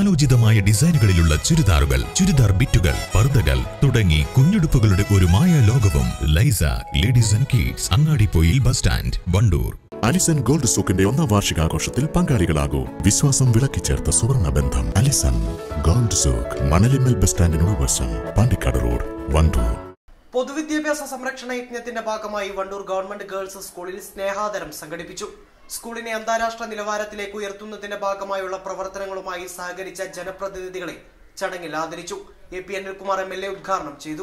കാലോചിതമായ ഡിസൈനുകളിലുള്ള ചുരിദാറുകൾ ചുരിദാർ ബിറ്റുകൾ പർദ്ദകൾ തുടങ്ങി കുഞ്ഞുടുപ്പുകളുടെ ഒരു മായ ലോകവും ലൈസ ladies and kids Angadippoyil bus stand Wandoor Alison gold സൂക്കിന്റെ ഒന്നാം വാർഷികാഘോഷത്തിൽ പങ്കാളികളാകൂ വിശ്വാസം വിളക്കിച്ചേർത്ത സുവർണ ബന്ധം Alison gold souk Manalimmal bus സ്റ്റാൻഡിനോട് വശം പാണ്ടിക്കാട് റോഡ് വണ്ടൂർ പൊതുവിദ്യാഭ്യാസ സംരക്ഷണ യജ്ഞത്തിന്റെ ഭാഗമായി വണ്ടൂർ ഗവൺമെന്റ് ഗേൾസ് സ്കൂളിൽ സ്നേഹാദരം സംഘടിപ്പിച്ചു സ്കൂളിനെ അന്താരാഷ്ട്ര നിലവാരത്തിലേക്ക് ഉയർത്തുന്നതിന്റെ ഭാഗമായുള്ള പ്രവർത്തനങ്ങളുമായി സഹകരിച്ച ജനപ്രതിനിധികളെ ചടങ്ങിൽ ആദരിച്ചു A P Anilkumar M L A ഉദ്ഘാടനം ചെയ്തു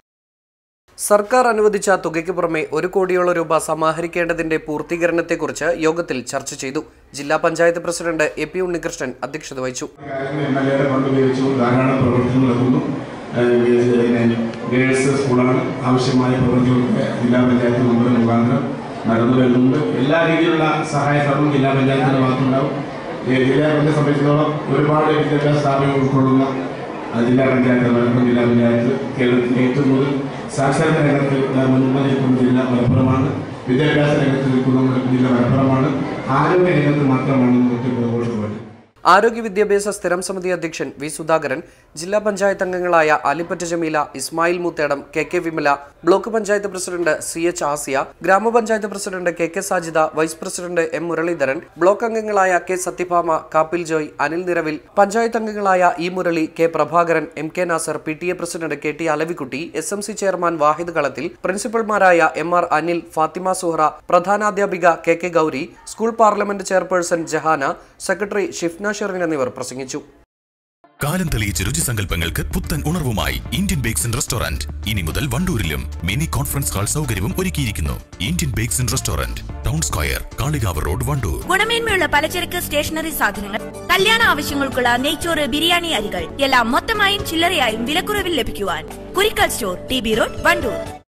സർക്കാർ അനുവദിച്ച തുകയ്ക്ക് പുറമെ ഒരു കോടിയോളം രൂപ സമാഹരിക്കേണ്ടതിന്റെ പൂർത്തീകരണത്തെക്കുറിച്ച് യോഗത്തിൽ ചർച്ച ചെയ്തു ജില്ലാ panchayat president A P Unnikrishnan അധ്യക്ഷത വഹിച്ചു കാര്യങ്ങൾ എം എൽ എയുടെ ഫണ്ട് ഉപയോഗിച്ചുകൊണ്ട് ധാരാളം പ്രവർത്തനങ്ങൾ നടക്കുന്നു ഏഹ് പിന്നെ ഗേൾസ് സ്കൂളാണ് ആവശ്യമായ പ്രവർത്തികളൊക്കെ ജില്ലാ പഞ്ചായത്ത് മെമ്പർ മുഖാന്തരം നടന്നു വരുന്നുണ്ട് എല്ലാ രീതിയിലുള്ള സഹായ സഹകരണം ജില്ലാ പഞ്ചായത്തിന്റെ ഭാഗത്തുണ്ടാവും ഈ ജില്ലാ പഞ്ചായത്തെ സംബന്ധിച്ചിടത്തോളം ഒരുപാട് വിദ്യാഭ്യാസ സ്ഥാപനങ്ങൾ ഉൾക്കൊള്ളുന്ന ആ, ജില്ലാ പഞ്ചായത്ത് മലപ്പുറം ജില്ലാ പഞ്ചായത്ത് കേരളത്തിലെ ഏറ്റവും കൂടുതൽ സാക്ഷരത രംഗത്ത് മുൻപ് നിൽക്കുന്ന ജില്ല മലപ്പുറമാണ് വിദ്യാഭ്യാസ രംഗത്ത് നിൽക്കുന്ന നമ്മുടെ ജില്ല മലപ്പുറമാണ് ആരോഗ്യ രംഗത്ത് മാത്രമാണ് മറ്റു പുറകോട്ട് ആരോഗ്യ വിദ്യാഭ്യാസ സ്ഥിരം സമിതി അധ്യക്ഷൻ വി സുധാകരൻ ജില്ലാ പഞ്ചായത്ത് അംഗങ്ങളായ Alipatta Jameela Ismail Moothedam K K Vimala block panchayat president C H Asiya ഗ്രാമപഞ്ചായത്ത് president K K Sajida vice president M Muraleedharan block അംഗങ്ങളായ കെ സത്യഭാമ കാപ്പിൽ ജോയ് അനിൽ നിരവിൽ പഞ്ചായത്ത് അംഗങ്ങളായ E Murali K Prabhakaran M K Nasar P T A president K T Alavikutty S M C chairman Wahid Kalathil പ്രിൻസിപ്പൽമാരായ എം ആർ അനിൽ ഫാത്തിമ സുഹ്റ പ്രധാനാധ്യാപിക K K Gowri school parliament chairperson ജഹാന secretary Shifna Sherin എന്നിവർ പ്രസംഗിച്ചു കാലം തെളിയിച്ച രുചിസങ്കല്പങ്ങൾക്ക് പുത്തൻ ഉണർവുമായി ഇന്ത്യൻ ബേക്സ് ആൻഡ് റെസ്റ്റോറന്റ് ഇനി മുതൽ വണ്ടൂരിലും മിനി കോൺഫറൻസ് ഹാൾ സൗകര്യവും ഒരുക്കിയിരിക്കുന്നു Indian bakes and restaurant town square Kalikavu road Wandoor ഗുണമേന്മയുള്ള പലചരക്ക് സ്റ്റേഷനറി സാധനങ്ങൾ കല്യാണ ആവശ്യങ്ങൾക്കുള്ള നെയ്ച്ചോറ് ബിരിയാണി അരികൾ എല്ലാം മൊത്തമായും ചില്ലറയായും വിലക്കുറവിൽ ലഭിക്കുവാൻ Kurikkal store T B road Wandoor